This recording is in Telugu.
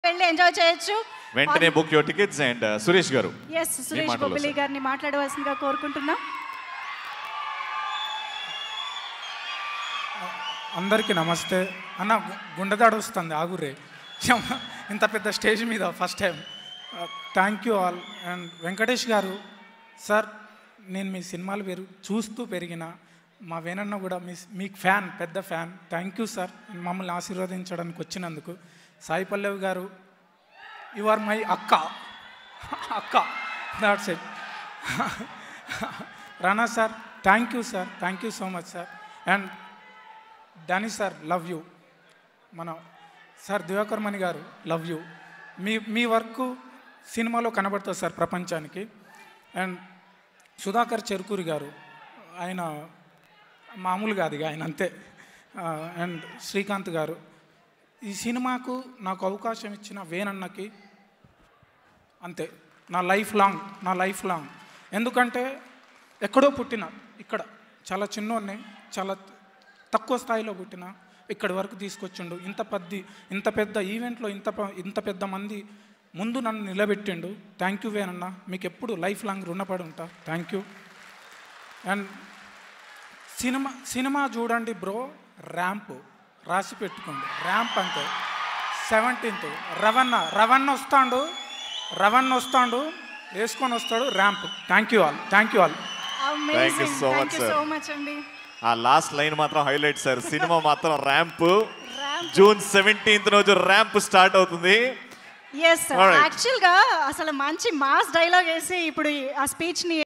వెళ్ళి ఎంజాయ్ చేయొచ్చు వెంటనే book your tickets and Suresh garu yes Suresh మాటల్లో బొబ్బిలి సార్. గారిని మాట్లాడవలసిందిగా కోరుకుంటున్నాం అందరికీ నమస్తే అన్న గు- గుండెదాడు వస్తుంది ఆగురే యమ్మ, ఇంత పెద్ద స్టేజ్ మీద first time thank you all and Venkatesh garu sir నేను మీ సినిమాలు పెరుగు చూస్తూ పెరిగిన మా వేనన్న కూడా మీ మీకు ఫ్యాన్ పెద్ద ఫ్యాన్ థ్యాంక్ యూ సార్ మమ్మల్ని ఆశీర్వదించడానికి వచ్చినందుకు సాయి పల్లవి గారు యు ఆర్ మై అక్క అక్క that's it Rana sir thank you sir thank you so much sir and Danny sir love you మన sir Divakar Mani garu love you మీ మీ వర్క్ సినిమాలో కనబడుతుంది సార్ ప్రపంచానికి అండ్ సుధాకర్ చెరుకూరి గారు ఆయన మామూలు కాదు ఇక ఆయన అంతే అండ్ శ్రీకాంత్ గారు ఈ సినిమాకు నాకు అవకాశం ఇచ్చిన వేనన్నకి అంతే నా లైఫ్ లాంగ్ నా లైఫ్ లాంగ్ ఎందుకంటే ఎక్కడో పుట్టిన ఇక్కడ చాలా చిన్నోడిని చాలా తక్కువ స్థాయిలో పుట్టిన ఇక్కడి వరకు తీసుకొచ్చిండు ఇంత పెద్ద ఇంత పెద్ద ఈవెంట్లో ఇంత ప- ఇంత పెద్ద మంది ముందు నన్ను నిలబెట్టిండు థ్యాంక్ యూ వేనన్న మీకు ఎప్పుడు లైఫ్ లాంగ్ రుణపడి ఉంటా thank you and cinema cinema చూడండి బ్రో ర్యాంప్ రాసి పెట్టుకోండి ర్యాంప్ అంతే సెవెంటీన్త్ రవణ రవణ వస్తాడు రవణ వస్తాడు వేసుకొని వస్తాడు ramp thank you all thank you all Thank you amazing so thank much, you sir. So much అండి ఆ లాస్ట్ లైన్ మాత్రం హైలైట్ సార్ సినిమా మాత్రం ర్యాంప్ Ramp. జూన్ సెవెంటీన్త్ రోజు ర్యాంప్ స్టార్ట్ అవుతుంది ఎస్ Alright. యాక్చువల్గా అసలు మంచి మాస్ డైలాగ్ వేసి ఇప్పుడు ఈ- ఆ స్పీచ్ని